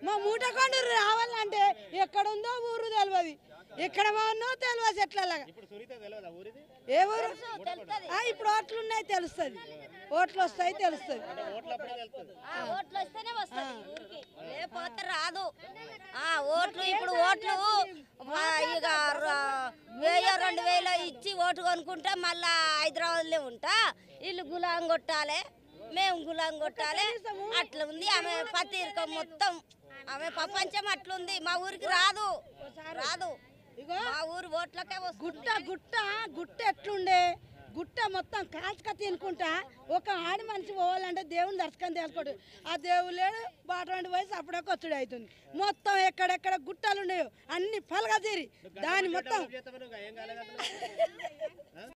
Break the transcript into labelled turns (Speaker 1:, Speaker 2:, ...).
Speaker 1: మా మూటకొండూరు రావాలంటే ఎక్కడుందో ఊరు తెలియదు ఎక్కడ బాగున్నో తెలియదు ఎట్లలాగా
Speaker 2: ఇప్పుడు సునీత తెలియదా ఊరిది
Speaker 1: ఏ ఊరు ఆ, ఇప్పుడు ఓట్లు ఉన్నాయి తెలుస్తుంది ఓట్లు వస్తాయి తెలుస్తుంది
Speaker 2: అంటే ఓట్లు అప్పుడే తెలుస్తుంది
Speaker 3: ఆ, ఓట్లు వస్తేనే వస్తుంది ఊరికి లేకపోతే రాదు ఆ ఓట్లు ఇప్పుడు ఓట్లు ఆ, ఇక ర- వెయ్యి రెండు వేలు ఇచ్చి ఓటు కొనుక్కుంటే మళ్ళా హైదరాబాద్లో ఉంటా వీళ్ళు గులాం కొట్టాలి మేము గులాం కొట్టాలి అట్లా ఉంది ఆమె పత్రిక మొత్తం ఆమె ప్రపంచం అట్లుంది మా ఊరికి రాదు రాదు
Speaker 1: ఇగో
Speaker 3: మా ఊరు ఓట్లకే వస్తుంది
Speaker 1: గుట్ట గుట్ట గుట్ట ఎట్లుండే గుట్ట మొత్తం కాల్చుక తినుకుంటా ఒక ఆడి మనిషి పోవాలంటే దేవుని దర్శకం తెలుసుకోడు ఆ దేవుడు లేడు బాటవంటి వయసు అప్పుడే కొచ్చుడు అవుతుంది మొత్తం ఎక్కడెక్కడ గుట్టలు ఉన్నాయో అన్ని పలగా తీరి దాని మొత్తం
Speaker 2: డెవలప్ చేస్తామని ఇంకా ఏం కాలేదు